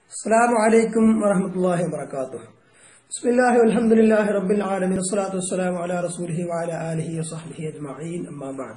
السلام عليكم ورحمة الله وبركاته بسم الله والحمد لله رب العالمين والصلاة والسلام على رسوله وعلى آله وصحبه أجمعين أما بعد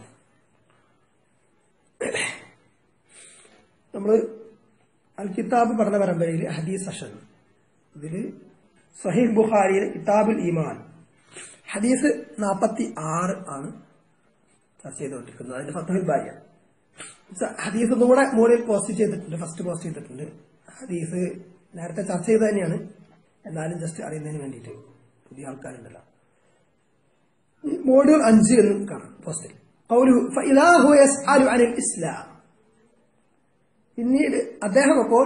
നമ്മൾ അൽ കിതാബ് പഠന പരമ്പരയിൽ ഹദീസ് സെഷൻ ഇതിൽ സഹീഹ് ബുഖാരിയിൽ കിതാബുൽ ഈമാൻ ഹദീസ് നാൽപ്പത്തി ആറ് ആണ് ചർച്ച ചെയ്തുകൊണ്ടിരിക്കുന്നത് അതിന്റെ ഫത്തുൽ ബാരിയാണ് ഹദീസ് ഒന്നും കൂടെ മുകളിൽ പോസ്റ്റ് ചെയ്തിട്ടുണ്ട് ഫസ്റ്റ് പോസ്റ്റ് ചെയ്തിട്ടുണ്ട് ഹദീസ് നേരത്തെ ചർച്ച ചെയ്ത് തന്നെയാണ് എന്നാലും ജസ്റ്റ് അറിയുന്നതിന് വേണ്ടിയിട്ട് പുതിയ ആൾക്കാരുണ്ടല്ലോ മോഡ്യൂൾ അഞ്ച് എന്ന് കാണാം പോസ്റ്റിൽ قوله فإذا هو يسأل عن الإسلام പിന്നീട് അദ്ദേഹം അപ്പോൾ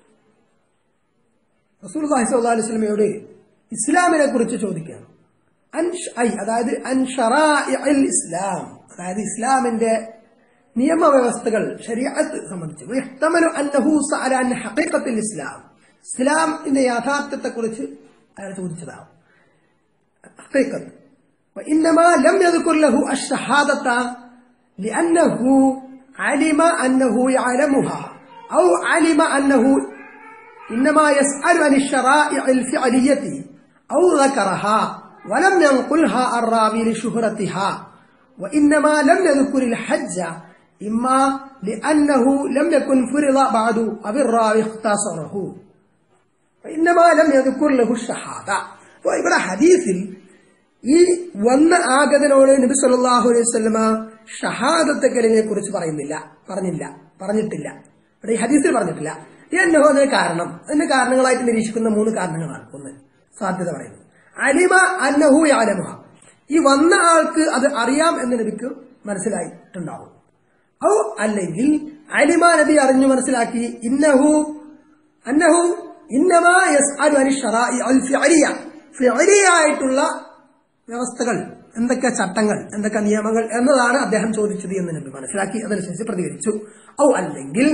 റസൂലുള്ളാഹി സ്വല്ലല്ലാഹു അലൈഹി വസല്ലമയോട് ഇസ്ലാമിനെ കുറിച്ച് ചോദിക്കുകയാണ് അൻ ഐ അതായത് അൻ ഷറാഇൽ ഇസ്ലാം അതായത് ഇസ്ലാമിന്റെ നിയമവ്യവസ്ഥകൾ ശരീഅത്ത് സംബന്ധിച്ച് വയഹ്തമലു അന്നഹു സഅല അൻ ഹഖീഖത്തിൽ ഇസ്ലാം ഇസ്ലാമിന്റെ യാഥാർത്ഥ്യത്തെ കുറിച്ച് അയാൾ ചോദിച്ചതാവും ഹഖീഖത്ത് وإنما لم يذكر له الشهادة لأنه علم أنه يعلمها أو علم أنه إنما يسأل عن الشرائع الفعلية أو ذكرها ولم ينقلها الراوي لشهرتها وإنما لم يذكر الحج إما لأنه لم يكن فرض بعد أو الراوي اختصره وإنما لم يذكر له الشهادة وإبرا حديث ഈ വന്ന ആഗതനോട് നബി സല്ലല്ലാഹു അലൈഹി വസല്ലമ ഷഹാദത്തെ കലിമയെ കുറിച്ച് പറയുന്നില്ല പറഞ്ഞില്ല പറഞ്ഞിട്ടില്ല ഇവിടെ ഈ ഹദീസിൽ പറഞ്ഞിട്ടില്ല ഈ അന്നഹോദന കാരണം അതിന്റെ കാരണങ്ങളായിട്ട് നിരീക്ഷിക്കുന്ന മൂന്ന് കാരണങ്ങളാണ് ഒന്ന് സാധ്യത പറയുന്നത് അലിമ അന്നഹു യാലമുഹ ഈ വന്ന ആൾക്ക് അത് അറിയാം എന്ന് നബിക്ക് മനസ്സിലായിട്ടുണ്ടാവും ഔ അല്ലെങ്കിൽ അലിമ നബി അറിഞ്ഞു മനസ്സിലാക്കി ഇന്നഹു അന്നഹു ഇന്നമാ യസ്അലു അനി ഷറാഇ അൽ ഫിഅലിയ ഫിഅലിയായിട്ടുള്ള വ്യവസ്ഥകൾ എന്തൊക്കെ ചട്ടങ്ങൾ എന്തൊക്കെ നിയമങ്ങൾ എന്നതാണ് അദ്ദേഹം ചോദിച്ചത് എന്ന് നബി മനസ്സിലാക്കി അതനുസരിച്ച് പ്രതികരിച്ചു ഔ അല്ലെങ്കിൽ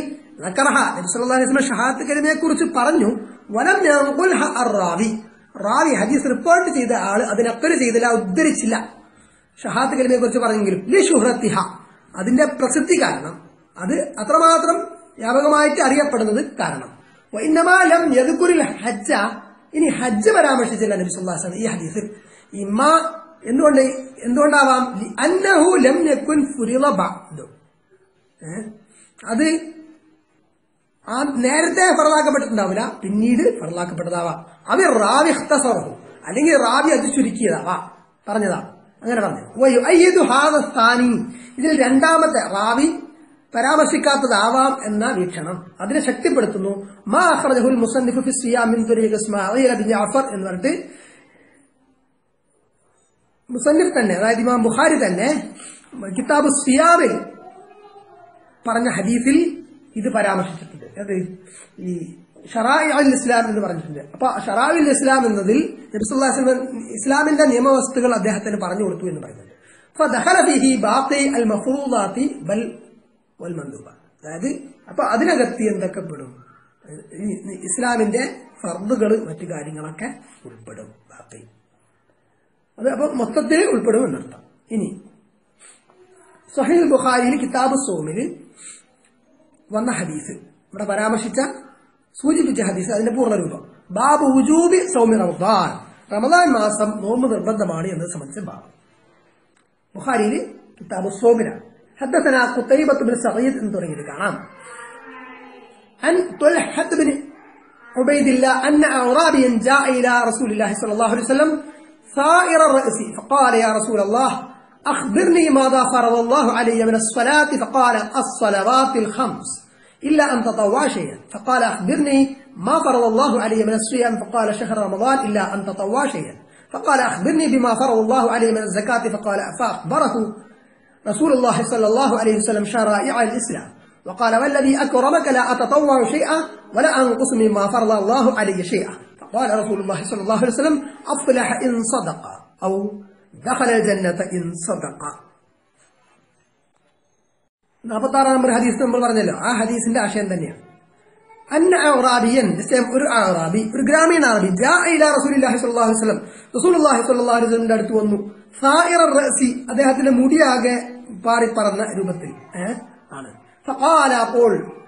ഷഹാദത്ത് കലിമയെ കുറിച്ച് പറഞ്ഞു വലം റാവി റാവി ഹദീസ് റിപ്പോർട്ട് ചെയ്ത ആള് അതിനക്കല് ചെയ്തില്ല ഉദ്ധരിച്ചില്ല ഷഹാദത്ത് കലിമയെ കുറിച്ച് പറഞ്ഞെങ്കിലും ലി ഷുഹ്റത്തിഹ അതിന്റെ പ്രസിദ്ധി കാരണം അത് അത്രമാത്രം വ്യാപകമായിട്ട് അറിയപ്പെടുന്നത് കാരണം ഇന്നമാലം യദുക്കുരിൽ ഹജ്ജ ഇനി ഹജ്ജ് പരാമർശിച്ചില്ല നബി സുല്ലാസ് ഈ ഹദീസിൽ ഇമ്മ എന്തുകൊണ്ട് എന്തുകൊണ്ടാവാം അന്നഹു ലം യക്കുൻ ഫുരിള ബഅദ് അത് ആ നേരത്തെ ഫറലാക്കപ്പെട്ടിട്ടുണ്ടാവില്ല പിന്നീട് ഫറലാക്കപ്പെട്ടതാവാം അത് റാവി ഇഖ്തസറഹു അല്ലെങ്കിൽ റാവി അത് ചുരുക്കിയതാവാ പറഞ്ഞതാ അങ്ങനെ പറഞ്ഞു അയ്യദു ഹാദസ്ഥാനി ഇതിൽ രണ്ടാമത്തെ റാവി പരാമർശിക്കാത്തതാവാം എന്ന വീക്ഷണം അതിനെ ശക്തിപ്പെടുത്തുന്നു മാ അഖ്റജഹുൽ മുസന്നിഫു ഫി സിയാമിൻ തുരീഖ് ഇസ്മാഈൽ ബിൻ ജഅഫർ എന്ന് പറഞ്ഞിട്ട് മുസന്നിഫ് തന്നെ അതായത് ഇമാം ബുഖാരി തന്നെ കിതാബ് സിയാമിൽ പറഞ്ഞ ഹദീസിൽ ഇത് പരാമർശിച്ചിട്ടുണ്ട് അത് ഈ ഷറായി അൽ ഇസ്ലാം എന്ന് പറഞ്ഞിട്ടുണ്ട് അപ്പൊ ഷറാവിൽ ഇസ്ലാം എന്നതിൽ നബിസുല്ലാസ് ഇസ്ലാമിന്റെ നിയമവസ്തുക്കൾ അദ്ദേഹത്തിന് പറഞ്ഞു കൊടുത്തു എന്ന് പറയുന്നുണ്ട് അതായത് അപ്പൊ അതിനകത്ത് എന്തൊക്കെ പെടും ഇസ്ലാമിന്റെ ഫർദുകൾ മറ്റു കാര്യങ്ങളൊക്കെ ഉൾപ്പെടും ബാക്കി അത് അപ്പൊ മൊത്തത്തിൽ ഉൾപ്പെടും എന്നർത്ഥം ഇനി സഹീൽ ബുഖാരിയിൽ കിതാബ് സോമിൽ വന്ന ഹദീസ് ഇവിടെ പരാമർശിച്ച സൂചിപ്പിച്ച ഹദീസ് അതിന്റെ പൂർണ്ണരൂപം ബാബു ഉജൂബി സൗമി റമദാൻ റമദാൻ മാസം നോമ്പ് നിർബന്ധമാണ് എന്നത് സംബന്ധിച്ച ബാബ് ബുഖാരിയിൽ കിതാബ് സോമിലാണ് حدثنا قتيبة بن سعيد ان തുടങ്ങിയത് കാണാം عن طلحة بن عبيد الله أن أعرابيا جاء إلى رسول الله صلى الله عليه وسلم ثائر الرأس فقال يا رسول الله أخبرني ماذا فرض الله علي من الصلاة فقال الصلوات الخمس إلا أن تطوع شيئا فقال أخبرني ما فرض الله علي من الصيام فقال شهر رمضان إلا أن تطوع شيئا فقال أخبرني بما فرض الله علي من الزكاة فقال فأخبره رسول الله صلى الله عليه وسلم شرائع الإسلام وقال والذي أكرمك لا أتطوع شيئا ولا أنقص مما فرض الله علي شيئا قال رسول الله صلى الله عليه وسلم أفلح إن صدق أو دخل الجنة إن صدق നാൽപ്പത്താറാം നമ്പർ ഹദീസ് നമ്മൾ പറഞ്ഞല്ലോ ആ ഹദീസിന്റെ ആശയം തന്നെയാണ് അന്ന അറാബിയൻ ഒരു അറാബി ഒരു ഗ്രാമീണ അറബി റസൂലുള്ളാഹി സ്വല്ലല്ലാഹു അലൈഹി വസല്ലം റസൂലുള്ളാഹി സ്വല്ലല്ലാഹു അലൈഹി വസല്ലമിന്റെ അടുത്ത് വന്നു സായിറ റസി അദ്ദേഹത്തിന്റെ മുടിയാകെ പാറിപ്പറന്ന രൂപത്തിൽ ആണ് ഫഖാല അപ്പോൾ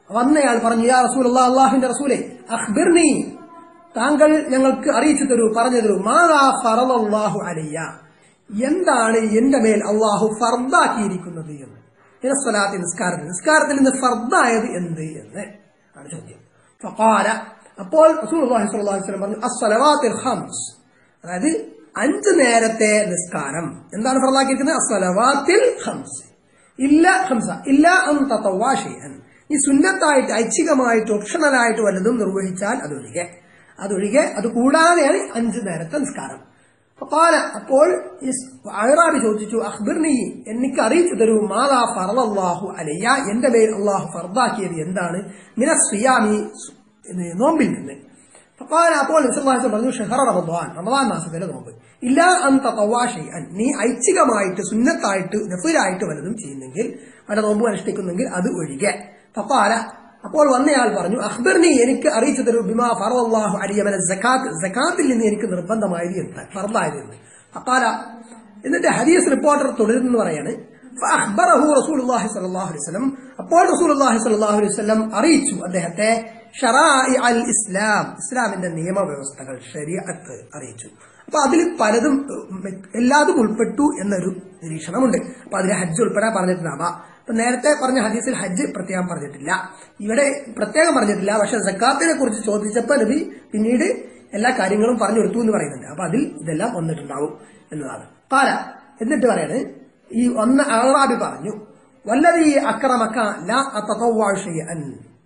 വന്നയാൾ പറഞ്ഞു യാ റസൂൽ അള്ളാഹുവിന്റെ റസൂലെ അഖ്ബിർനി താങ്കൾ ഞങ്ങൾക്ക് അറിയിച്ചു തരൂ പറഞ്ഞു തരൂ മാതാ ഫറലാഹു അലയ്യ എന്താണ് എന്റെ മേൽ അള്ളാഹു ഫർദാക്കിയിരിക്കുന്നത് എന്ന് സ്വലാത്തി നിസ്കാരത്തിൽ നിസ്കാരത്തിൽ നിന്ന് ഫർദായത് എന്ത് എന്ന് ആണ് ചോദ്യം ഫഖാല അപ്പോൾ റസൂൽ വസല്ലം പറഞ്ഞു അസ്സലവാത്തിൽ ഖംസ് അതായത് അഞ്ച് നേരത്തെ നിസ്കാരം എന്താണ് ഫർദാക്കിയിരിക്കുന്നത് അസ്സലവാത്തിൽ ഖംസ് ഇല്ല ഹംസ ഇല്ല അന്തവാഷിയൻ ഈ സുന്നത്തായിട്ട് ഐച്ഛികമായിട്ട് ഓപ്ഷണലായിട്ട് വല്ലതും നിർവഹിച്ചാൽ അതൊഴികെ അതൊഴികെ അത് കൂടാതെയാണ് അഞ്ച് നേരത്തെ നിസ്കാരം ഫഖാല അപ്പോൾ അഹ്റാബി ചോദിച്ചു അഖ്ബിർനി എനിക്ക് അറിയിച്ചു തരൂ മാതാ ഫറലല്ലാഹു അലയ്യ എന്റെ മേൽ അള്ളാഹു ഫർദാക്കിയത് എന്താണ് മിന സിയാമി നോമ്പിൽ നിന്ന് ഫഖാല അപ്പോൾ നിസ്ലാസം പറഞ്ഞു ഷഹറ റമദാൻ റമദാൻ മാസത്തിലെ നോമ്പ് ഇല്ല അന്ത തവാഷി നീ ഐച്ഛികമായിട്ട് സുന്നത്തായിട്ട് നഫിലായിട്ട് വല്ലതും ചെയ്യുന്നെങ്കിൽ വല്ല നോമ്പ് അനുഷ്ഠിക്കുന്നെങ്കിൽ അത് ഒഴികെ ഫഖാല അപ്പോൾ വന്നയാൾ പറഞ്ഞു അഖ്ബർനി എനിക്ക് അറിയിച്ചു തരൂ ബിമാ ഫറല്ലാഹു അലിയമന സക്കാത്ത് സക്കാത്തിൽ നിന്ന് എനിക്ക് നിർബന്ധമായത് എന്ത് ഫർദായത് എന്ന് ഫഖാല എന്നിട്ട് ഹദീസ് റിപ്പോർട്ടർ തുടരുന്നു പറയാണ് فأخبره رسول الله صلى الله عليه وسلم അപ്പോൾ റസൂൽ അള്ളാഹി സല്ലാഹു അലൈഹി വസല്ലം അറിയിച്ചു അദ്ദേഹത്തെ ഷറാഇ അൽ ഇസ്ലാം ഇസ്ലാമിന്റെ നിയമവ്യവസ്ഥകൾ ശരീഅത്ത് അറിയിച്ചു അപ്പൊ അതിൽ പലതും ഉം, എല്ലാതും ഉൾപ്പെട്ടു എന്നൊരു നിരീക്ഷണമുണ്ട് അപ്പൊ അതിൽ ഹജ്ജ് ഉൾപ്പെടെ പറഞ്ഞിട്ടുണ്ടാവാം അപ്പൊ നേരത്തെ പറഞ്ഞ ഹദീസിൽ ഹജ്ജ് പ്രത്യേകം പറഞ്ഞിട്ടില്ല ഇവിടെ പ്രത്യേകം പറഞ്ഞിട്ടില്ല പക്ഷെ സക്കാത്തിനെ കുറിച്ച് ചോദിച്ചപ്പോൾ നബി പിന്നീട് എല്ലാ കാര്യങ്ങളും പറഞ്ഞു കൊടുത്തു എന്ന് പറയുന്നുണ്ട് അപ്പൊ അതിൽ ഇതെല്ലാം വന്നിട്ടുണ്ടാവും എന്നതാണ് കാല എന്നിട്ട് പറയാണ് ഈ ഒന്ന് അറാബി പറഞ്ഞു വല്ലതീ അക്രമക്ക ലാ അത്തതവ്വഅ ശൈഅൻ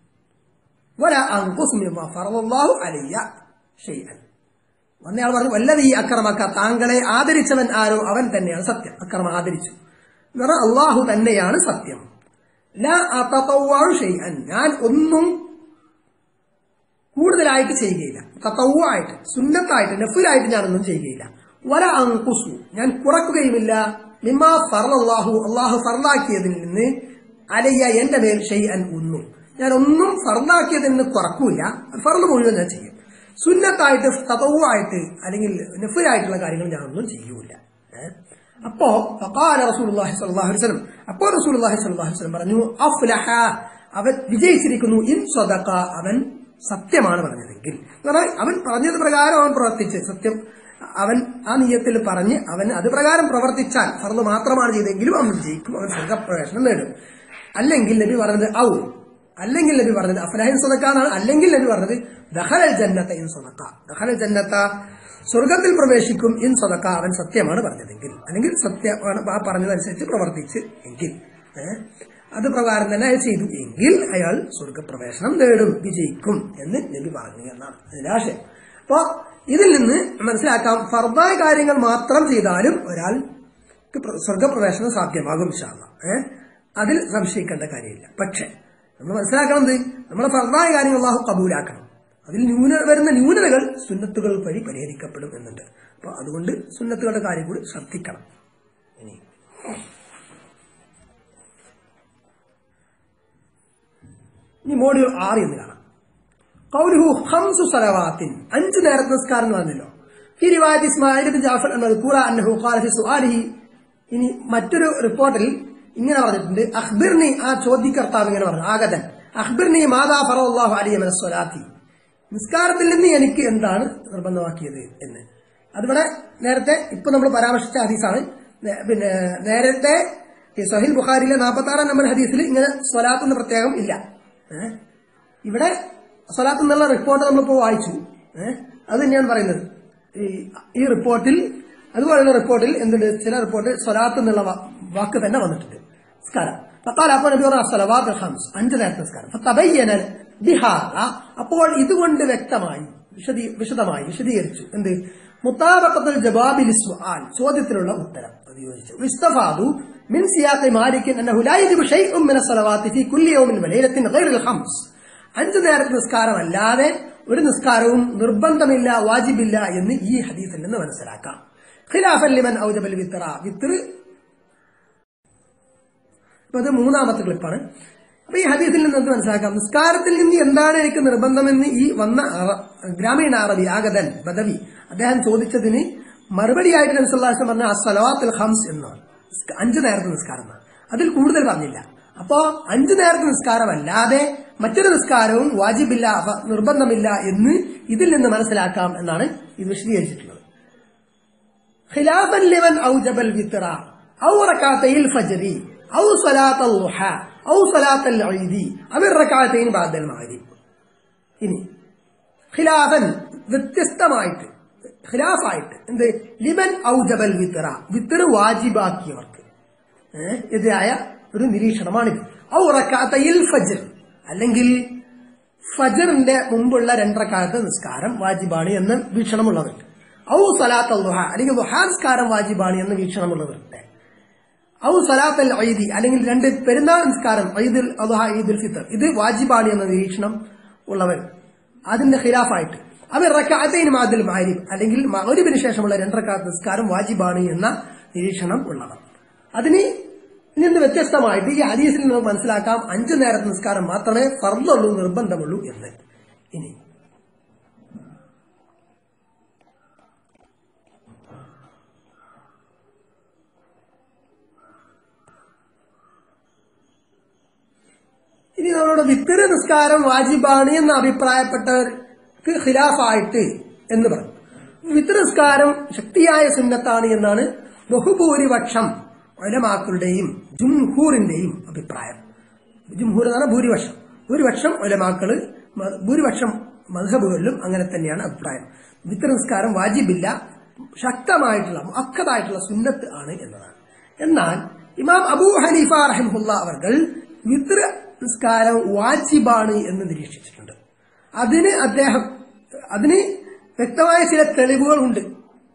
വല അൻഖുസ് മിമ്മ ഫറളല്ലാഹു അലയ്യ ഷൈഅൻ വന്നയാൾ പറഞ്ഞു വല്ലതീ അക്രമക്ക താങ്കളെ ആദരിച്ചവൻ ആരോ അവൻ തന്നെയാണ് സത്യം അക്രമ ആദരിച്ചു എന്ന് പറഞ്ഞാൽ അള്ളാഹു തന്നെയാണ് സത്യം ലാ അത്തതവ്വഅ ഷൈഅൻ ഞാൻ ഒന്നും കൂടുതലായിട്ട് ചെയ്യുകയില്ല തത്തവുമായിട്ട് സുന്നത്തായിട്ട് നഫുലായിട്ട് ഞാനൊന്നും ചെയ്യുകയില്ല വല അങ്കുസു ഞാൻ കുറക്കുകയുമില്ല നിമാ ഫർലാഹു അള്ളാഹു ഫർലാക്കിയതിൽ നിന്ന് അലയ്യ എന്റെ മേൽ ഷെയ്അൻ ഒന്നും ഞാൻ ഒന്നും ഫർലാക്കിയതിൽ നിന്ന് കുറക്കൂല ഫർദ് മുഴുവൻ ഞാൻ ചെയ്യും സുന്നത്തായിട്ട് തതവുമായിട്ട് അല്ലെങ്കിൽ നഫുലായിട്ടുള്ള കാര്യങ്ങൾ ഞാനൊന്നും ചെയ്യൂല ഏ? അപ്പോ ഫഖാല റസൂലുള്ളാഹി സ്വല്ലല്ലാഹു അലൈഹി വസല്ലം അപ്പോൾ റസൂലുള്ളാഹി സ്വല്ലല്ലാഹു അലൈഹി വസല്ലം പറഞ്ഞു അഫ്ലഹ അവൻ വിജയിച്ചിരിക്കുന്നു ഇൻ സ്വദഖ അവൻ സത്യമാണ് പറഞ്ഞതെങ്കിൽ എന്ന് പറഞ്ഞാൽ അവൻ പറഞ്ഞത് പ്രകാരം അവൻ പ്രവർത്തിച്ച് സത്യം അവൻ ആ നീയത്തിൽ പറഞ്ഞ് അവൻ അത് പ്രകാരം പ്രവർത്തിച്ചാൽ ഫർദ് മാത്രമാണ് ചെയ്തെങ്കിലും അവൻ വിജയിക്കും അവൻ സ്വർഗപ്രവേശനം നേടും അല്ലെങ്കിൽ നബി പറഞ്ഞത് ഔ അല്ലെങ്കിൽ നബി പറഞ്ഞത് അഫ്ലഹിൻ സ്വതക്കാന്നാണ് അല്ലെങ്കിൽ നബി പറഞ്ഞത് ദഹലൽ ജന്നത്ത ഇൻ സ്വതക്ക ദഹലൽ ജന്നത്ത സ്വർഗത്തിൽ പ്രവേശിക്കും ഇൻ സ്വതക്ക അവൻ സത്യമാണ് പറഞ്ഞതെങ്കിൽ അല്ലെങ്കിൽ സത്യമാണ് ആ പറഞ്ഞതനുസരിച്ച് പ്രവർത്തിച്ച് എങ്കിൽ ഏഹ് അത് പ്രകാരം തന്നെ അയാൾ ചെയ്തു എങ്കിൽ അയാൾ സ്വർഗപ്രവേശനം നേടും വിജയിക്കും എന്ന് നബി പറഞ്ഞു എന്നാണ് അതിന്റെ ആശയം അപ്പോ ഇതിൽ നിന്ന് മനസ്സിലാക്കാം ഫർദായ കാര്യങ്ങൾ മാത്രം ചെയ്താലും ഒരാൾക്ക് പ്ര- സ്വർഗപ്രവേശനം സാധ്യമാകും ഇൻഷാല്ല ഏഹ് അതിൽ സംശയിക്കേണ്ട കാര്യമില്ല പക്ഷെ നമ്മൾ മനസ്സിലാക്കണത് നമ്മളെ ഫർദായ കാര്യങ്ങൾ അള്ളാഹു കബൂലാക്കണം അതിൽ ന്യൂന വരുന്ന ന്യൂനതകൾ സുന്നത്തുകൾ വഴി പരിഹരിക്കപ്പെടും എന്നുണ്ട് അപ്പൊ അതുകൊണ്ട് സുന്നത്തുകളുടെ കാര്യം കൂടി ശ്രദ്ധിക്കണം ഇനി ഇനി മോഡ്യൂൾ ആറ് എന്ന് കാണാം കൗലുഹു ഹംസു സലവാത്തിൻ അഞ്ച് നേരത്തെ നിസ്കാരം എന്ന് പറഞ്ഞല്ലോ ഈ റിവായത്ത് ഇസ്മായിൽ ബിൻ ജാഫർ എന്നത് കൂറ അന്നഹു ഖാല ഫി സുആലിഹി ഇനി മറ്റൊരു റിപ്പോർട്ടിൽ ഇങ്ങനെ പറഞ്ഞിട്ടുണ്ട് അഖ്ബിർനി ആ ചോദ്യകർത്താവ് ഇങ്ങനെ പറഞ്ഞു ആഗതൻ അഖ്ബിർനി മാതാ ഫറല്ലാഹു അലൈഹി മിന സ്വലാത്തി നിസ്കാരത്തിൽ നിന്ന് എനിക്ക് എന്താണ് നിർബന്ധമാക്കിയത് എന്ന് അതിവിടെ നേരത്തെ ഇപ്പൊ നമ്മൾ പരാമർശിച്ച ഹദീസാണ് നേ- പിന്നെ നേരത്തെ ഈ സഹിൽ ബുഖാരിയിലെ നാൽപ്പത്തി ആറാം നമ്പർ ഹദീസിൽ ഇങ്ങനെ സ്വലാത്ത് എന്ന് പ്രത്യേകം ഇല്ല ഏഹ്? ഇവിടെ സ്വലാത്ത് എന്നുള്ള റിപ്പോർട്ട് നമ്മളിപ്പോ വായിച്ചു ഏഹ്? അത് തന്നെയാണ് പറയുന്നത് ഈ ഈ റിപ്പോർട്ടിൽ അതുപോലെയുള്ള റിപ്പോർട്ടിൽ എന്തുണ്ട് ചില റിപ്പോർട്ടിൽ സ്വലാത്ത് എന്നുള്ള വാ- വാക്ക് തന്നെ വന്നിട്ടുണ്ട് നിസ്കാരം فقال അപ്പോൾ നബി പറഞ്ഞു الصلوات الخمس അഞ്ച് നേരത്തെ നിസ്കാരം فتبين بهذا അപ്പോൾ ഇതുകൊണ്ട് വ്യക്തമായി വിശദീ വിശദമായി വിശദീകരിച്ചു എന്ത് മുത്താബക്കത്തുൽ ജവാബിൽ സുആൽ ചോദ്യത്തിലുള്ള ഉത്തരം അത് യോജിച്ചു വിസ്തഫാദു من سياق مالك انه لا يجب شيء من الصلوات في كل يوم وليله غير الخمس അഞ്ച് നേരത്തെ നിസ്കാരം അല്ലാതെ ഒരു നിസ്കാരവും നിർബന്ധമില്ല വാജിബില്ല എന്ന് ഈ ഹദീസിൽ നിന്ന് മനസ്സിലാക്കാം ഖിലാഫൻ ലിമൻ ഔജബൽ വിത്ര വിത്ര അപ്പൊ അത് മൂന്നാമത്തെ ക്ലിപ്പാണ് അപ്പൊ ഈ ഹദീസിൽ നിന്ന് നമുക്ക് മനസ്സിലാക്കാം നിസ്കാരത്തിൽ നിന്ന് എന്താണ് എനിക്ക് നിർബന്ധമെന്ന് ഈ വന്ന അറ- ഗ്രാമീണ അറബി ആഗതൻ ബദവി അദ്ദേഹം ചോദിച്ചതിന് മറുപടിയായിട്ട് നബിസ്വല്ലാസം പറഞ്ഞ അസ്വലാത്തുൽ ഹംസ് എന്നാണ് നിസ്ക- അഞ്ച് നേരത്തെ നിസ്കാരം എന്നാണ് അതിൽ കൂടുതൽ പറഞ്ഞില്ല അപ്പോ അഞ്ചു നേരത്തെ നിസ്കാരമല്ലാതെ മറ്റൊരു നിസ്കാരവും വാജിബില്ല അപ്പ നിർബന്ധമില്ല എന്ന് ഇതിൽ നിന്ന് മനസ്സിലാക്കാം എന്നാണ് ഇത് വിശദീകരിച്ചിട്ടുള്ളത് ഖിലാഫൻ ലിമൻ ഔജബൽ വിത്ര ഔ റകാത്തയിൽ ഫജ്രി ഔ സ്വലാത്തൽ ളുഹ ഔ സ്വലാത്തൽ ഈദി അവർ റകാത്തൈൻ ബാദൽ മഗ്രിബ് ഇനി ഖിലാഫൻ വ്യത്യസ്തമായിട്ട് ഖിലാഫായിട്ട് എന്ത് ലിമൻ ഔജബൽ വിത്ര വിത്ര വാജിബാക്കിയവർക്ക് ഏഹ് എതിരായ ഒരു നിരീക്ഷണമാണിത് ഔ റക്കാത്തയിൽ ഫജർ അല്ലെങ്കിൽ ഫജറിന്റെ മുമ്പുള്ള രണ്ടരക്കാലത്ത് നിസ്കാരം വാജിബാണ് എന്ന വീക്ഷണമുള്ളവരുണ്ട് ഔ സലാത്ത് ദുഹ അല്ലെങ്കിൽ ദുഹാ നിസ്കാരം വാജിബാണ് എന്ന വീക്ഷണമുള്ളവരുണ്ട് ഔ സലാത്ത് അൽ ഐദി അല്ലെങ്കിൽ രണ്ട് പെരുന്നാൾ നിസ്കാരം ഐദുൽ അദുഹ ഈദുൽ ഫിത്തർ ഇത് വാജിബാണ് എന്ന നിരീക്ഷണം ഉള്ളവർ അതിന്റെ ഖിലാഫായിട്ട് അവർ റക്കാത്തൈൻ മാദിൽ മാരിബ് അല്ലെങ്കിൽ മകരിബിന് ശേഷമുള്ള രണ്ടരക്കാലത്ത് നിസ്കാരം വാജിബാണ് എന്ന നിരീക്ഷണം ഉള്ളവർ അതിന് നിന്ന് വ്യത്യസ്തമായിട്ട് ഈ ഹദീസിൽ നിന്ന് മനസ്സിലാക്കാം അഞ്ചു നേരത്തെ നിസ്കാരം മാത്രമേ ഫർദുള്ളൂ നിർബന്ധമുള്ളൂ എന്ന് ഇനി ഇനി നമ്മളോട് വിത്തര നിസ്കാരം വാജിബാണ് എന്ന് അഭിപ്രായപ്പെട്ടവർക്ക് ഖിലാഫായിട്ട് എന്ന് പറഞ്ഞു വിത്തര നിസ്കാരം ശക്തിയായ സുന്നത്താണ് എന്നാണ് ബഹുഭൂരിപക്ഷം ഒലമാക്കളുടെയും ജുംഹൂറിന്റെയും അഭിപ്രായം ജുംഹൂർ എന്ന് പറഞ്ഞാൽ ഭൂരിപക്ഷം ഭൂരിപക്ഷം ഒലമാക്കള് മ- ഭൂരിപക്ഷം മധബുകളിലും അങ്ങനെ തന്നെയാണ് അഭിപ്രായം വിത്തര നിസ്കാരം വാജിബില്ല ശക്തമായിട്ടുള്ള അക്കതായിട്ടുള്ള സുന്നത്ത് ആണ് എന്നതാണ് എന്നാൽ ഇമാം അബൂ ഹനീഫ റഹിമുല്ല അവർ വിത്ര നിസ്കാരം വാജിബാണ് എന്ന് നിരീക്ഷിച്ചിട്ടുണ്ട് അതിന് അദ്ദേഹം അതിന് വ്യക്തമായ ചില തെളിവുകളുണ്ട്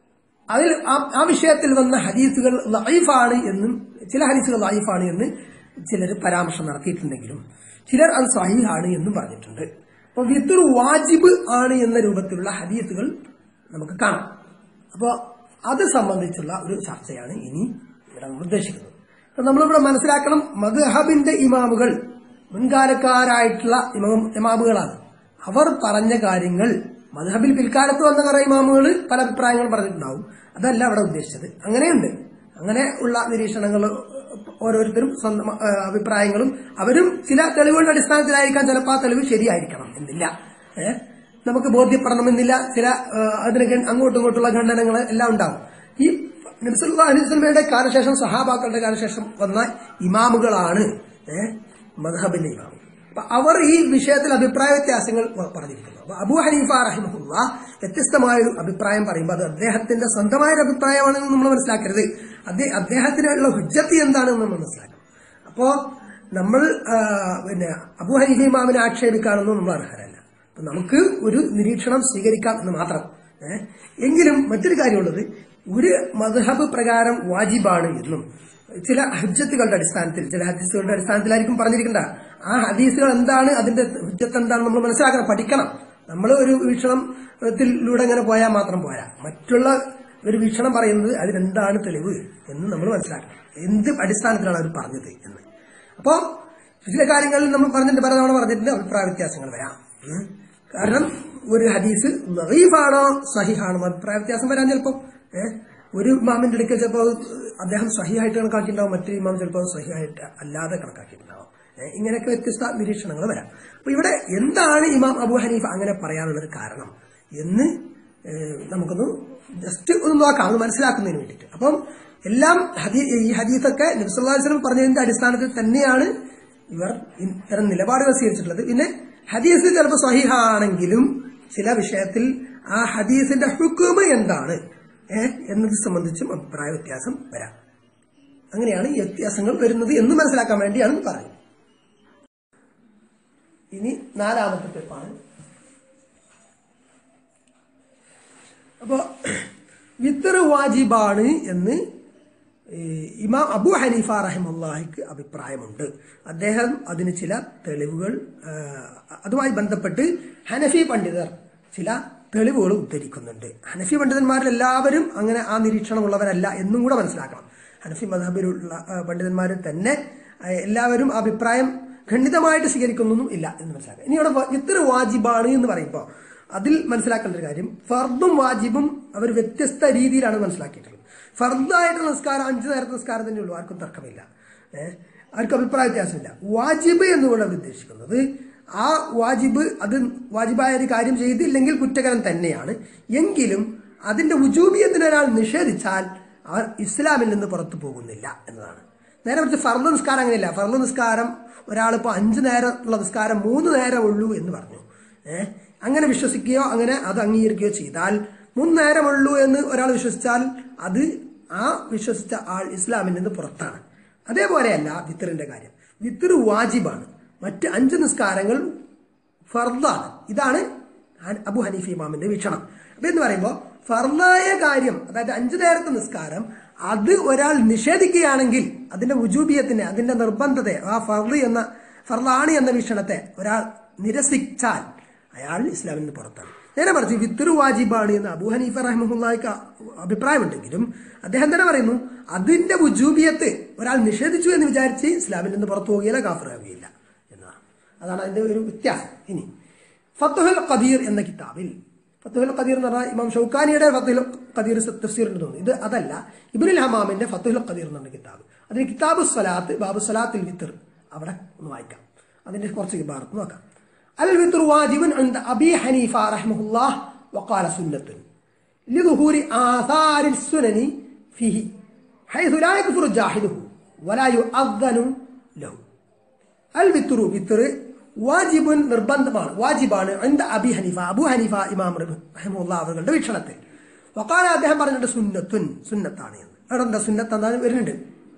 അതിൽ ആ- ആ വിഷയത്തിൽ വന്ന ഹദീസുകൾ ലൈഫാണ് എന്നും ചില ഹദീസുകൾ ലൈഫാണ് എന്ന് ചിലർ പരാമർശം നടത്തിയിട്ടുണ്ടെങ്കിലും ചിലർ അത് സഹീഹാണ് എന്നും പറഞ്ഞിട്ടുണ്ട് അപ്പൊ വിത്തുർ വാജിബ് ആണ് എന്ന രൂപത്തിലുള്ള ഹദീസുകൾ നമുക്ക് കാണാം അപ്പോൾ അത് സംബന്ധിച്ചുള്ള ഒരു ചർച്ചയാണ് ഇനി ഇവിടെ നമ്മൾ ഉദ്ദേശിക്കുന്നത് അപ്പൊ നമ്മളിവിടെ മനസ്സിലാക്കണം മദ്ഹബിന്റെ ഇമാമുകൾ മുൻകാലക്കാരായിട്ടുള്ള ഇമാം- ഇമാമുകളാണ് അവർ പറഞ്ഞ കാര്യങ്ങൾ മദ്ഹബിൽ പിൽക്കാലത്ത് വന്ന കുറെ ഇമാമുകൾ പല അഭിപ്രായങ്ങൾ പറഞ്ഞിട്ടുണ്ടാവും അതല്ല അവിടെ ഉദ്ദേശിച്ചത് അങ്ങനെയുണ്ട് അങ്ങനെ ഉള്ള നിരീക്ഷണങ്ങൾ ഓരോരുത്തരും സ്വന്തം ആ, അഭിപ്രായങ്ങളും അവരും ചില തെളിവുകളുടെ അടിസ്ഥാനത്തിലായിരിക്കാം ചിലപ്പോൾ ആ തെളിവ് ശരിയായിരിക്കണം എന്നില്ല ഏഹ് നമുക്ക് ബോധ്യപ്പെടണമെന്നില്ല ചില ആ, അതിന് ഗൺ- അങ്ങോട്ടും ഇങ്ങോട്ടുള്ള ഖണ്ഡനങ്ങൾ എല്ലാം ഉണ്ടാവും ഈ അലിസ്ലമയുടെ കാലശേഷം സഹാബാക്കളുടെ കാലശേഷം വന്ന ഇമാമുകളാണ് ഏഹ് മദ്ഹബിന്റെ ഇമാം അപ്പൊ അവർ ഈ വിഷയത്തിൽ അഭിപ്രായ വ്യത്യാസങ്ങൾ പ- പറഞ്ഞിരിക്കുന്നു അപ്പൊ അബു ഹനീഫ റഹിമഹുല്ല വ്യത്യസ്തമായ ഒരു അഭിപ്രായം പറയുമ്പോൾ അത് അദ്ദേഹത്തിന്റെ സ്വന്തമായ ഒരു അഭിപ്രായമാണെന്ന് നമ്മൾ മനസ്സിലാക്കരുത് അദ്ദേഹ- അദ്ദേഹത്തിനുള്ള ഹുജ്ജത്ത് എന്താണെന്ന് നമ്മൾ മനസ്സിലാക്കണം അപ്പോ നമ്മൾ ആ, പിന്നെ അബു ഹനീഫ ഇമാമിനെ ആക്ഷേപിക്കാനൊന്നും നമ്മൾ അർഹരല്ല അപ്പൊ നമുക്ക് ഒരു നിരീക്ഷണം സ്വീകരിക്കാം എന്ന് മാത്രം ഏഹ് എങ്കിലും മറ്റൊരു കാര്യമുള്ളത് ഒരു മദ്ഹബ് പ്രകാരം വാജിബാണ് എന്നും ചില ഹജ്ജത്തുകളുടെ അടിസ്ഥാനത്തിൽ ചില ഹദീസുകളുടെ അടിസ്ഥാനത്തിലായിരിക്കും പറഞ്ഞിരിക്കേണ്ട ആ ഹദീസുകൾ എന്താണ് അതിന്റെ ഹുജ്ജത്ത് എന്താണെന്ന് നമ്മൾ മനസ്സിലാക്കണം പഠിക്കണം നമ്മൾ ഒരു വീക്ഷണത്തിലൂടെ ഇങ്ങനെ പോയാൽ മാത്രം പോരാ മറ്റുള്ള ഒരു വീക്ഷണം പറയുന്നത് അതിനെന്താണ് തെളിവ് എന്ന് നമ്മൾ മനസ്സിലാക്കണം എന്ത് അടിസ്ഥാനത്തിലാണ് അവർ പറഞ്ഞത് എന്ന് അപ്പോ ചില കാര്യങ്ങളിൽ നമ്മൾ പറഞ്ഞിട്ട് പലതവണ പറഞ്ഞിട്ടുണ്ട് അഭിപ്രായ വ്യത്യാസങ്ങൾ വരാം ഉം. കാരണം ഒരു ഹദീസ് നറീഫാണോ സഹിഹാണോ അഭിപ്രായ വ്യത്യാസം വരാൻ ചിലപ്പോൾ ഏഹ് ഒരു ഇമാമിന്റെ അടുക്കൽ ചിലപ്പോൾ അദ്ദേഹം സഹിയായിട്ട് കണക്കാക്കിയിട്ടുണ്ടാവും മറ്റൊരു ഇമാം ചിലപ്പോൾ സഹിയായിട്ട് അല്ലാതെ കണക്കാക്കിയിട്ടുണ്ടാവും ഏഹ് ഇങ്ങനെയൊക്കെ വ്യത്യസ്ത നിരീക്ഷണങ്ങൾ വരാം അപ്പൊ ഇവിടെ എന്താണ് ഇമാം അബു ഹനീഫ് അങ്ങനെ പറയാനുള്ളൊരു കാരണം എന്ന് ഏഹ് നമുക്കൊന്ന് ജസ്റ്റ് ഒന്ന് നോക്കാം ഒന്ന് മനസ്സിലാക്കുന്നതിന് വേണ്ടിയിട്ട് അപ്പം എല്ലാം ഹദീ ഈ ഹദീസൊക്കെ നബ്സുല്ലാസ്ലം പറഞ്ഞതിന്റെ അടിസ്ഥാനത്തിൽ തന്നെയാണ് ഇവർ ഇത്തരം നിലപാടുകൾ സ്വീകരിച്ചിട്ടുള്ളത് പിന്നെ ഹദീസ് ചിലപ്പോൾ സഹിഹാണെങ്കിലും ചില വിഷയത്തിൽ ആ ഹദീസിന്റെ ഹുക്കുമ എന്താണ് ഏഹ് എന്നത് സംബന്ധിച്ചും അഭിപ്രായ വ്യത്യാസം വരാം അങ്ങനെയാണ് ഈ വ്യത്യാസങ്ങൾ വരുന്നത് എന്ന് മനസ്സിലാക്കാൻ വേണ്ടിയാണ് പറയുന്നത് ഇനി നാലാമത്തെ സ്റ്റെപ്പാണ് അപ്പോ വിത്തർ വാജിബാണ് എന്ന് ഈ ഇമാം അബു ഹനീഫ റഹിമുല്ലാഹിക്ക് അഭിപ്രായമുണ്ട് അദ്ദേഹം അതിന് ചില തെളിവുകൾ ആ, അതുമായി ബന്ധപ്പെട്ട് ഹനഫി പണ്ഡിതർ ചില തെളിവുകൾ ഉദ്ധരിക്കുന്നുണ്ട് ഹനഫി പണ്ഡിതന്മാരിൽ എല്ലാവരും അങ്ങനെ ആ നിരീക്ഷണമുള്ളവരല്ല എന്നും കൂടെ മനസ്സിലാക്കണം ഹനഫി മധബിലുള്ള പണ്ഡിതന്മാർ തന്നെ ആ, എല്ലാവരും ആ അഭിപ്രായം ഖണ്ഡിതമായിട്ട് സ്വീകരിക്കുന്നൊന്നും ഇല്ല എന്ന് മനസ്സിലാക്കാം ഇനി ഇവിടെ വ- ഇത്ര വാജിബാണ് എന്ന് പറയുമ്പോൾ അതിൽ മനസ്സിലാക്കേണ്ട ഒരു കാര്യം ഫർദും വാജിബും അവർ വ്യത്യസ്ത രീതിയിലാണ് മനസ്സിലാക്കിയിട്ടുള്ളത് ഫർദായിട്ട് നിസ്കാരം അഞ്ചു നേരത്തെ നിസ്കാരം തന്നെ ഉള്ളൂ ആർക്കും തർക്കമില്ല ഏഹ് അവർക്ക് അഭിപ്രായ വ്യത്യാസമില്ല വാജിബ് എന്നുകൊണ്ട് അവർ ഉദ്ദേശിക്കുന്നത് ആ വാജിബ് അത് വാജിബായ ഒരു കാര്യം ചെയ്തില്ലെങ്കിൽ കുറ്റകരം തന്നെയാണ് എങ്കിലും അതിന്റെ ഉജൂബിയത്തിന് ഒരാൾ നിഷേധിച്ചാൽ അവർ ഇസ്ലാമിൽ നിന്ന് പുറത്തു പോകുന്നില്ല എന്നതാണ് നേരെ മറിച്ച് ഫർദ് നിസ്കാരം അങ്ങനെയല്ല ഫർദ് നിസ്കാരം ഒരാളിപ്പോൾ അഞ്ചു നേരമുള്ള നിസ്കാരം മൂന്ന് നേരം ഉള്ളൂ എന്ന് പറഞ്ഞു ഏഹ് അങ്ങനെ വിശ്വസിക്കുകയോ അങ്ങനെ അത് അംഗീകരിക്കുകയോ ചെയ്താൽ മൂന്ന് നേരമുള്ളൂ എന്ന് ഒരാൾ വിശ്വസിച്ചാൽ അത് ആ വിശ്വസിച്ച ആൾ ഇസ്ലാമിൽ നിന്ന് പുറത്താണ് അതേപോലെയല്ല വിത്തറിന്റെ കാര്യം വിത്തർ വാജിബാണ് മറ്റ് അഞ്ച് നിസ്കാരങ്ങൾ ഫർദാണ് ഇതാണ് ഹൻ- അബു ഹനീഫ് ഇമാമിന്റെ വീക്ഷണം അപ്പൊ എന്ന് പറയുമ്പോൾ ഫർദായ കാര്യം അതായത് അഞ്ചു നേരത്തെ നിസ്കാരം അത് ഒരാൾ നിഷേധിക്കുകയാണെങ്കിൽ അതിന്റെ ഉജൂബിയത്തിനെ അതിന്റെ നിർബന്ധത്തെ ആ ഫർദ് എന്ന ഫർദാണ് എന്ന വീക്ഷണത്തെ ഒരാൾ നിരസിച്ചാൽ അയാൾ ഇസ്ലാമിൽ നിന്ന് പുറത്താണ് നേരെ മറിച്ച് വിത്തർ വാജിബാണ് എന്ന് അബു ഹനീഫ റഹ്മുല്ലായ്ക്ക് അഭിപ്രായമുണ്ടെങ്കിലും അദ്ദേഹം തന്നെ പറയുന്നു അതിന്റെ ഉജൂബിയത്ത് ഒരാൾ നിഷേധിച്ചു എന്ന് വിചാരിച്ച് ഇസ്ലാമിൽ നിന്ന് പുറത്തു പോവുകയില്ല കാഫറാവുകയില്ല എന്നതാണ് അതാണ് അതിന്റെ ഒരു വ്യത്യാസം ഇനി ഫത്തുഹുൽ ഖദീർ എന്ന കിതാബിൽ ഫത്തുഹുൽ ഖദീർ എന്ന് പറഞ്ഞാൽ ഇമാം ഷൗക്കാനിയുടെ ഫത്തുഹുൽ ഖദീർ തഫ്സീർ ഉണ്ട് തോന്നുന്നു ഇത് അതല്ല ഇബ്നുൽ ഹമാമിന്റെ ഫത്തുഹുൽ ഖദീർ എന്ന കിതാബ് അതിന് കിതാബു സ്വലാത്ത് ബാബു സ്വലാത്തുൽ വിത്തർ അവിടെ ഒന്ന് വായിക്കാം അതിന്റെ കുറച്ച് ഇബാറത്ത് നോക്കാം അൽ വിത്തർ വാജിബുൻ عند അബി ഹനീഫ റഹ്മഹുല്ലാഹ് وقال سنة لظهور آثار السنن فيه حيث لا يكفر جاحده ولا يؤذن له അൽ വിത്തുറു വിത്തർ വാജിബുൻ നിർബന്ധമാണ് വാജിബാണ് എന്ത് അബി ഹനീഫ അബു ഹനീഫ ഇമാം റഹമുല്ല അവരുടെ വീക്ഷണത്തിൽ വക്കാല അദ്ദേഹം പറഞ്ഞിട്ട് സുന്നത്തുൻ സുന്നത്താണ് എന്ന് അവിടെ എന്താ സുന്നത്ത് എന്താണ് വരുന്നുണ്ട്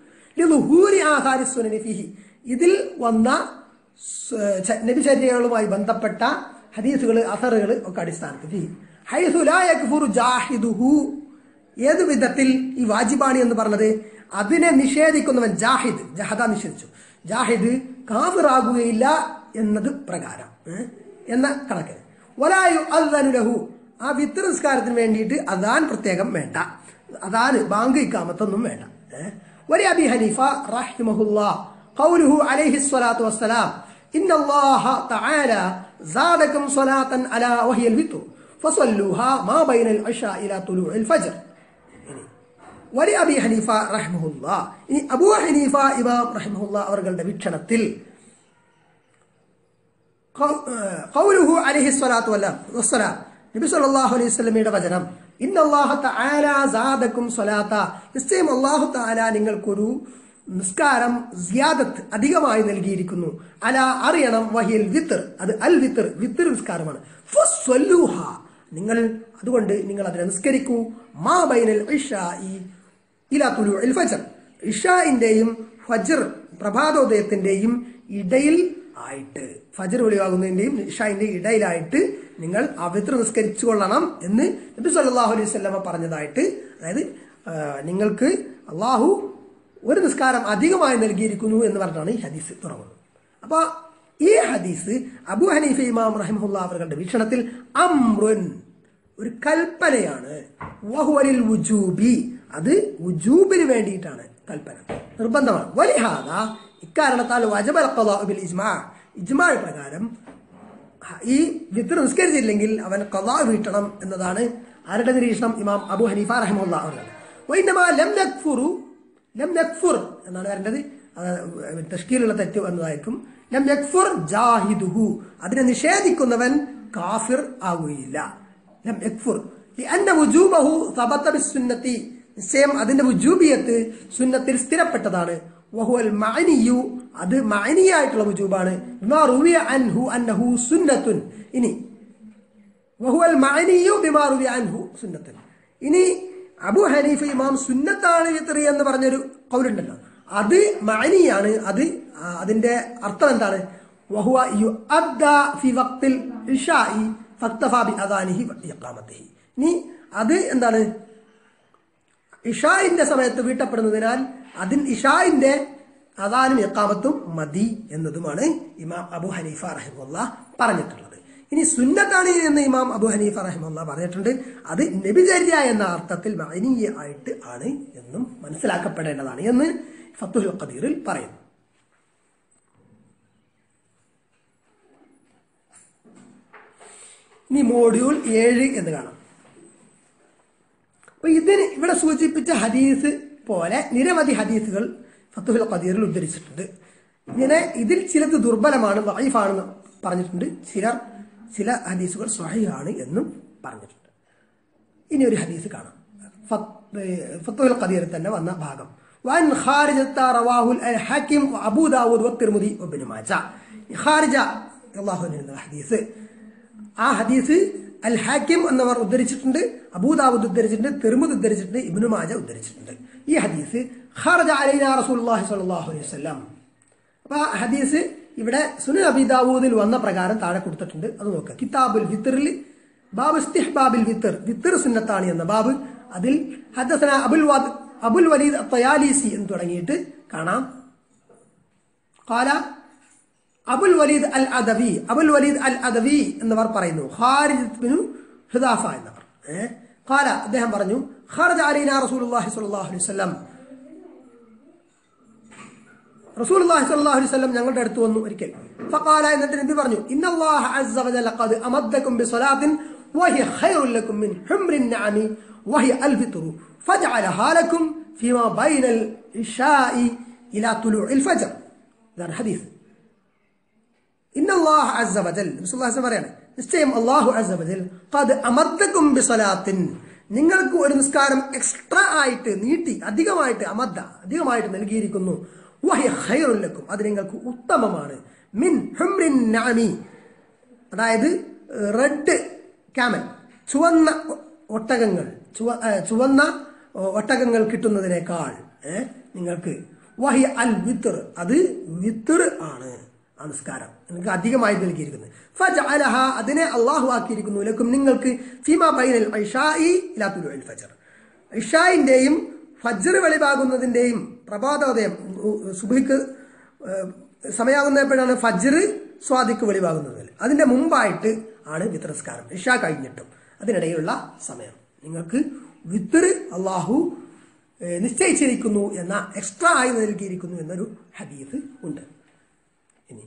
ലുഹൂരി ആഹാരി സുനനി ഫിഹി ഇതിൽ വന്ന സ്- ച- നബിചര്യകളുമായി ബന്ധപ്പെട്ട ഹദീസുകൾ അസറുകൾ ഒക്കെ അടിസ്ഥാനത്തിൽ ഫിഹി ഹൈസു ലാ യക്ഫുറു ജാഹിദുഹു ഏത് വിധത്തിൽ ഈ വാജിബാണി എന്ന് പറഞ്ഞത് അതിനെ നിഷേധിക്കുന്നവൻ ജാഹിദ് ജഹദ നിഷേധിച്ചു ജാഹിദ് കാഫിറാകുകയില്ല എന്നത് പ്രകാരം ഏ? എന്ന കണക്കിന് വലായു അദ്ദനുലഹു ആ വിത്ത് നിസ്കാരത്തിന് വേണ്ടിയിട്ട് അദാൻ പ്രത്യേകം വേണ്ട അതാണ് ബാങ്ക് ഇക്കാമത്തൊന്നും വേണ്ട ഏ? ഒരു അബി ഹനീഫ റഹിമഹുല്ലാ قوله عليه الصلاة والسلام إن الله تعالى زادكم صلاة على وهي الوتر فصلوها ما بين العشاء إلى طلوع الفجر ഇനി വലി അബി ഹനീഫ റഹ്മുല്ല ഇനി അബൂ ഹനീഫ ഇമാം റഹ്മുല്ല അവരുടെ വീക്ഷണത്തിൽ ഖൗ- ഏഹ് ഖൗലുഹു അലൈഹി സ്വലാത്തു വല്ല വസ്സലാം നബി സല്ലല്ലാഹു അലൈഹി വസല്ലമയുടെ വചനം ഇന്നല്ലാഹു തആല സാദക്കും സ്വലാത്ത നിശ്ചയം അല്ലാഹു തആല നിങ്ങൾക്കൊരു നിസ്കാരം സിയാദത്ത് അധികമായി നൽകിയിരിക്കുന്നു അല അറിയണം വഹിയൽ വിത്തർ അത് അൽ വിത്തർ വിത്തർ നിസ്കാരമാണ് ഫസ്വല്ലൂഹ നിങ്ങൾ അതുകൊണ്ട് നിങ്ങൾ അതിനെ നിസ്കരിക്കൂ മാ ബൈനൽ ഇഷാഇ ഇലാ തുലൂഇൽ ഫജ്ർ ഇഷാഇന്റെയും ഫജ്ർ പ്രഭാതോദയത്തിന്റെയും ഇടയിൽ ആയിട്ട് ഫജ്ർ വെളിവാകുന്നതിന്റെയും ഇഷാഇന്റെയും ഇടയിലായിട്ട് നിങ്ങൾ ആ വിത്ര നിസ്കരിച്ചു കൊള്ളണം എന്ന് നബി സല്ലല്ലാഹു അലൈഹി വസല്ലമ പറഞ്ഞതായിട്ട് അതായത് ആ, നിങ്ങൾക്ക് അള്ളാഹു ഒരു നിസ്കാരം അധികമായി നൽകിയിരിക്കുന്നു എന്ന് പറഞ്ഞാണ് ഈ ഹദീസ് തുടങ്ങുന്നത് അപ്പൊ ഈ ഹദീസ് അബു ഹനീഫ ഇമാം റഹിമുല്ല അവരുടെ വീക്ഷണത്തിൽ അമ്രുൻ ഒരു കൽപ്പനയാണ് വഹുവലിൽ വുജൂബി അത് വുജൂബിന് വേണ്ടിയിട്ടാണ് കൽപ്പന നിർബന്ധമാണ് വലിഹാദ ഇക്കാരണത്താൽ വജബൽ ഖദാഉ ബിൽ ഇജ്മാ ഇജ്മാ പ്രകാരം ഈ വിത്ര നിസ്കരിച്ചില്ലെങ്കിൽ അവൻ കഥാ വീട്ടണം എന്നതാണ് ആരുടെ നിരീക്ഷണം ഇമാം അബു ഹനീഫ റഹിമുല്ല അവരുടെ വൈനമാ ലം നക്ഫുറു ലം നക്ഫുർ എന്നാണ് വരേണ്ടത് അത് തഷ്കീലുള്ള തെറ്റ് എന്നതായിരിക്കും ലം യക്ഫുർ ജാഹിദുഹു അതിനെ നിഷേധിക്കുന്നവൻ കാഫിർ ആവുകയില്ല ലം യക്ഫുർ ലിഅന്ന വുജൂബഹു സബത ബിസ്സുന്നത്തി നിശ്ചയം അതിന്റെ വുജൂബിയത്ത് സുന്നത്തിൽ സ്ഥിരപ്പെട്ടതാണ് വഹുവൽ മഅനിയു അത് മഅനിയായിട്ടുള്ള വുജൂബാണ് ബിമാ റുവിയ അൻഹു അന്നഹു സുന്നത്തുൻ ഇനി വഹുവൽ മഅനിയു ബിമാ റുവിയ അൻഹു സുന്നത്തുൻ ഇനി അബു ഹനീഫ് ഇമാം സുന്നത്താണ് വിത്രി എന്ന് പറഞ്ഞൊരു കൗലുണ്ടല്ലോ അത് മഅനിയാണ് അത് ആ, അതിന്റെ അർത്ഥം എന്താണ് വഹുവ യുഅദ്ദ ഫി വഖ്തിൽ ഇശാഇ ഫക്തഫ ബി അദാനിഹി വ ഇഖാമത്തിഹി ഇനി അത് എന്താണ് ഇഷായിന്റെ സമയത്ത് വീട്ടപ്പെടുന്നതിനാൽ അതിൻ ഇഷായിന്റെ അദാനും ഇക്കാമത്തും മതി എന്നതുമാണ് ഇമാം അബു ഹനീഫ റഹിമുല്ല പറഞ്ഞിട്ടുള്ളത് ഇനി സുന്നത്താണ് എന്ന് ഇമാം അബു ഹനീഫ റഹിമുല്ല പറഞ്ഞിട്ടുണ്ട് അത് നബിചര്യ എന്ന അർത്ഥത്തിൽ മഅനീയ ആയിട്ട് ആണ് എന്നും മനസ്സിലാക്കപ്പെടേണ്ടതാണ് എന്ന് ഫത്തുൽ ഖദീറിൽ പറയുന്നു ഇനി മോഡ്യൂൾ ഏഴ് എന്ന് കാണാം അപ്പൊ ഇതിന് ഇവിടെ സൂചിപ്പിച്ച ഹദീസ് പോലെ നിരവധി ഹദീസുകൾ ഫത്തുഹുൽ ഖദീറിൽ ഉദ്ധരിച്ചിട്ടുണ്ട് ഇങ്ങനെ ഇതിൽ ചിലത് ദുർബലമാണ് വൈഫാണെന്ന് പറഞ്ഞിട്ടുണ്ട് ചിലർ ചില ഹദീസുകൾ സ്വഹയാണ് എന്നും പറഞ്ഞിട്ടുണ്ട് ഇനി ഒരു ഹദീസ് കാണാം ഫത്തുൽ ഖദീർ തന്നെ വന്ന ഭാഗം വൻ ഖാരിജത്ത റവാഹുൽ അൽ ഹക്കിം അബൂ ദാവൂദ് വത്തിർമുദി വബ്നു മാജ ഖാരിജ അല്ലാഹുവിന്റെ ഹദീസ് ആ ഹദീസ് അൽ ഹാക്കിം എന്നവർ ഉദ്ധരിച്ചിട്ടുണ്ട് അബൂദാവൂദ് ഉദ്ധരിച്ചിട്ടുണ്ട് തിർമുദ് ഉദ്ധരിച്ചിട്ടുണ്ട് ഇബ്നു മാജ ഉദ്ധരിച്ചിട്ടുണ്ട് ഈ ഹദീസ് ഖാറജ അലൈന റസൂലുള്ളാഹി സ്വല്ലല്ലാഹു അലൈഹി വസല്ലം അപ്പൊ ആ ഹദീസ് ഇവിടെ സുനൻ അബിദാവൂദിൽ വന്ന പ്രകാരം താഴെ കൊടുത്തിട്ടുണ്ട് അത് നോക്കുക കിതാബുൽ വിത്തറിൽ ബാബ് ഇസ്തിഹ്ബാബിൽ വിത്തർ വിത്തർ സുന്നത്താണ് എന്ന ബാബ് അതിൽ ഹദസന അബുൽ വാദ് അബുൽ വലീദ് തയാലീസി എന്ന് തുടങ്ങിയിട്ട് കാണാം കാല അബുൽ വലീദ് അൽ അദവി അബുൽ വലീദ് അൽ അദവി എന്നവർ പറയുന്നു ഖാരിജ് ബിനു ഹിദാഫ എന്നവർ ഏഹ് കാല അദ്ദേഹം പറഞ്ഞു ഖാറജ അലൈന റസൂലുള്ളാഹി സ്വല്ലല്ലാഹു അലൈഹി വസല്ലം റസൂൽ അള്ളാഹി സ്വല്ലല്ലാഹു അലൈഹി വസല്ലം ഞങ്ങളുടെ അടുത്ത് വന്നു ഒരിക്കൽ ഫഖാല എന്നിട്ട് നബി പറഞ്ഞു ഇന്നല്ലാഹ അസ്സ വജല്ല ഖദ് അമദ്ദകും ബിസലാത്തിൻ വഹിയ ഖൈറുൽ ലക്കും മിൻ ഹുംറിൻ നഅമി വഹിയ അൽഫിത്റു ഫജഅലഹാ ലക്കും ഫീമാ ബൈനൽ ഇശാഇ ഇലാ തുലൂഇൽ ഫജ്ർ ഇതാണ് ഹദീസ് ഇന്നല്ലാഹ അസ്സ വജൽ നബി സല്ലല്ലാഹു അലൈഹി വസല്ലം പറയാണ് നിശ്ചയം അല്ലാഹു അസ്സ വജൽ ഖദ് അമദ്ദകും ബിസലാത്തിൻ നിങ്ങൾക്ക് ഒരു നിസ്കാരം എക്സ്ട്രാ ആയിട്ട് നീട്ടി അധികമായിട്ട് അമദ്ദ അധികമായിട്ട് നൽകിയിരിക്കുന്നു വഹി ഖൈറുല്ലക്കും അത് നിങ്ങൾക്ക് ഉത്തമമാണ് മിൻ ഹുംറിൻ നഅമി അതായത് റെഡ് ക്യാമൽ ചുവന്ന ഒട്ടകങ്ങൾ ചുവ ഏ, ചുവന്ന ഒട്ടകങ്ങൾ കിട്ടുന്നതിനേക്കാൾ ഏ, നിങ്ങൾക്ക് വഹി അൽ വിത്തർ അത് വിത്തർ ആണ് ആ നിസ്കാരം നിങ്ങൾക്ക് അധികമായി നൽകിയിരിക്കുന്നത് ഫജഅലഹ അതിനെ അള്ളാഹു ആക്കിയിരിക്കുന്നു ലക്കും നിങ്ങൾക്ക് ഫീമ ബൈനൽ ഐഷായി ഇലാ തുലുഇൽ ഫജർ ഇഷായിന്റെയും ഫജ്ർ വെളിവാകുന്നതിന്റെയും പ്രഭാതോദയം സുബഹിക്ക് സമയാകുന്നപ്പോഴാണ് ഫജ്ർ സ്വാദിക്ക് വെളിവാകുന്നത് അതിന്റെ മുമ്പായിട്ട് ആണ് വിത്രസ്കാരം ഇഷ കഴിഞ്ഞിട്ടും അതിനിടയിലുള്ള സമയം നിങ്ങൾക്ക് വിത്തർ അള്ളാഹു ഏഹ്, നിശ്ചയിച്ചിരിക്കുന്നു എന്ന എക്സ്ട്രാ ആയി നൽകിയിരിക്കുന്നു എന്നൊരു ഹദീസ് ഉണ്ട് ഇനി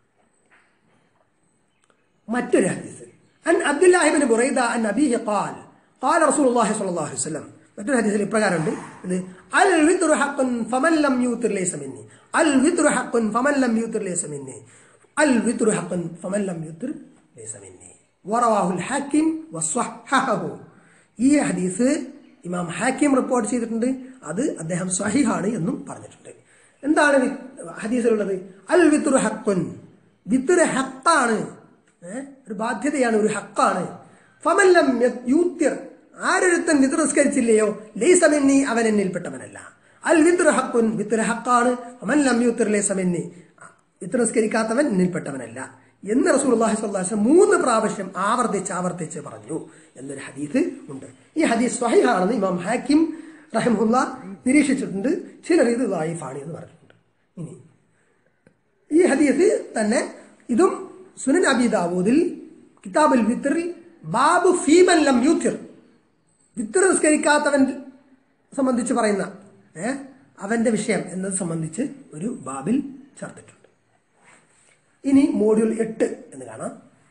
മറ്റൊരു ഹദീസ് അൻ അബ്ദുല്ലാഹിബിൻ ബുറൈദ അൻ അബീഹി ഖാൽ قال رسول الله صلى الله عليه وسلم മറ്റൊരു ഹദീസിൽ ഇപ്രകാരമുണ്ട് ഇത് അൽ വിത്റു ഹഖ്ഖുൻ ഫമൻ ലം യൂതിർ ലൈസ മിന്നി അൽ വിത്റു ഹഖ്ഖുൻ ഫമൻ ലം യൂതിർ ലൈസ മിന്നി അൽ വിത്റു ഹഖ്ഖുൻ ഫമൻ ലം യൂതിർ ലൈസ മിന്നി വറവാഹു അൽ ഹാക്കിം വസ്വഹഹു ഈ ഹദീസ് ഇമാം ഹാക്കിം റിപ്പോർട്ട് ചെയ്തിട്ടുണ്ട് അത് അദ്ദേഹം സ്വഹിഹാണ് എന്നും പറഞ്ഞിട്ടുണ്ട് എന്താണ് വി- ഹദീസിലുള്ളത് അൽ വിത്റു ഹഖ്ഖുൻ വിത്ർ ഹക്കാണ് ഏ? ഒരു ബാധ്യതയാണ് ഒരു ഹക്കാണ് ഫമല്ലം യൂത്യർ ആരൊരുത്തൻ വിത്ർ നിസ്കരിച്ചില്ലയോ ലൈസമെന്നി അവൻ എന്നിൽപ്പെട്ടവനല്ല അൽ വിത്ർ ഹക്കുൻ വിത്ർ ഹക്കാണ് ഫമല്ലം യൂത്യർ ലൈസമെന്നി വിത്ർ നിസ്കരിക്കാത്തവൻ എന്നിൽപ്പെട്ടവനല്ല എന്ന് റസൂൽ അള്ളാഹി സ്വല്ലാസ് മൂന്ന് പ്രാവശ്യം ആവർത്തിച്ച് ആവർത്തിച്ച് പറഞ്ഞു എന്നൊരു ഹദീസ് ഉണ്ട് ഈ ഹദീസ് സ്വഹിഹാണെന്ന് ഇമാം ഹാക്കിം റഹിമുല്ല നിരീക്ഷിച്ചിട്ടുണ്ട് ചിലർ ഇത് വായിഫാണ് എന്ന് പറഞ്ഞിട്ടുണ്ട് ഇനി ഈ ഹദീസ് തന്നെ ഇതും സുനൻ അബി ദാവൂദിൽ കിതാബുൽ വിത്റിൽ ബാബു ഫീമൻ ലം യൂത്തിർ വിത്തർ നിസ്കരിക്കാത്തവൻ സംബന്ധിച്ച് പറയുന്ന ഏ, അവന്റെ വിഷയം എന്നത് സംബന്ധിച്ച് ഒരു ബാബിൽ ചേർത്തിട്ടുണ്ട് ഇനി മോഡ്യൂൾ എട്ട് എന്ന് കാണാം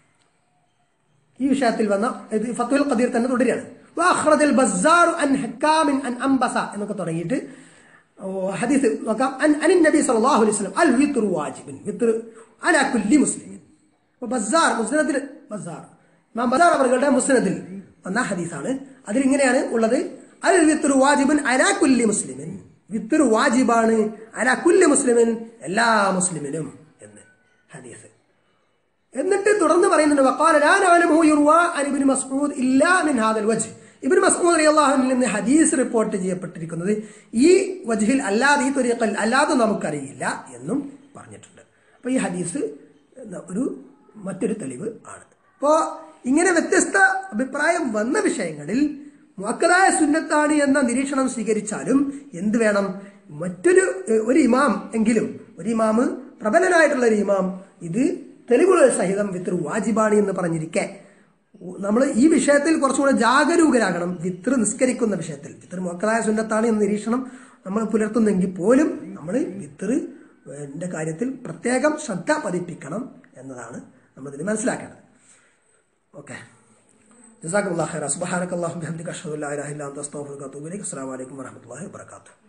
ഈ വിഷയത്തിൽ വന്ന ഇത് ഫത്തുൽ ഖദീർ തന്നെ തുടരുകയാണ് വാഖ്റജൽ ബസ്സാർ അൻ ഹക്കാമിൻ അൻ അംബസ എന്നൊക്കെ തുടങ്ങിയിട്ട് ഓ, ഹദീസ് നോക്കാം അൻ അനിൻ നബി സല്ലല്ലാഹു അലൈഹി വസല്ലം അൽ വിത്റു വാജിബുൻ വിത്ർ അലാ കുല്ലി മുസ്ലിമിൻ അപ്പോൾ ബസ്സാർ മുസ്നദിൽ ബസ്സാർ ഇമാം ബസ്സാർ അവരുടെ മുസ്നദിൽ വന്ന ഹദീസാണ് അതിൽ ഇങ്ങനെയാണ് ഉള്ളത് അൽ വിത്ർ വാജിബുൻ അലാ കുല്ലി മുസ്ലിമിൻ വിത്ർ വാജിബാണ് അലാ കുല്ലി മുസ്ലിമിൻ എല്ലാ മുസ്ലിമിനും എന്ന് ഹദീസ് എന്നിട്ട് തുടർന്ന് പറയുന്നുണ്ട് വഖാല ലാ നഅലമുഹു യുർവാ അൻ ഇബ്നു മസ്ഊദ് ഇല്ലാ മിൻ ഹാദൽ വജ്ഹ് ഇബ്നു മസ്ഊദ് റളിയല്ലാഹു അൻഹു നിന്ന് ഹദീസ് റിപ്പോർട്ട് ചെയ്യപ്പെട്ടിരിക്കുന്നത് ഈ വജ്ഹിൽ അല്ലാതെ ഈ ത്വരീഖൽ അല്ലാതെ നമുക്കറിയില്ല എന്നും പറഞ്ഞിട്ടുണ്ട് അപ്പോൾ ഈ ഹദീസ് ഒരു മറ്റൊരു തെളിവ് ആണ് അപ്പോൾ ഇങ്ങനെ വ്യത്യസ്ത അഭിപ്രായം വന്ന വിഷയങ്ങളിൽ മുഅക്കദായ സുന്നത്താണ് എന്ന നിരീക്ഷണം സ്വീകരിച്ചാലും എന്ത് വേണം മറ്റൊരു ഏഹ്, ഒരു ഇമാം എങ്കിലും ഒരു ഇമാം പ്രബലനായിട്ടുള്ള ഒരു ഇമാം ഇത് തെളിവുകൾ സഹിതം വിത്ർ വാജിബാണ് എന്ന് പറഞ്ഞിരിക്കെ നമ്മൾ ഈ വിഷയത്തിൽ കുറച്ചുകൂടെ ജാഗരൂകരാകണം വിത്ർ നിസ്കരിക്കുന്ന വിഷയത്തിൽ വിത്ർ മുഅക്കദായ സുന്നത്താണ് എന്ന നിരീക്ഷണം നമ്മൾ പുലർത്തുന്നെങ്കിൽ പോലും നമ്മൾ വിത്ർ ന്റെ കാര്യത്തിൽ പ്രത്യേകം ശ്രദ്ധ പതിപ്പിക്കണം എന്നതാണ് നമ്മൾ ഇതിൽ മനസ്സിലാക്കേണ്ടത് ഓക്കെ ജസാഖ് അള്ളാഹ് സുബഹാനക്ക് അള്ളാഹു ബിഹംദിക അഷ്ഹദു അല്ലാ ഇലാഹ ഇല്ല അൻത അസ്തഗ്ഫിറുക വഅത്തുബു ഇലൈക് അസ്സലാമു അലൈക്കും വറഹ്മത്തുള്ളാഹി വബറകാതുഹു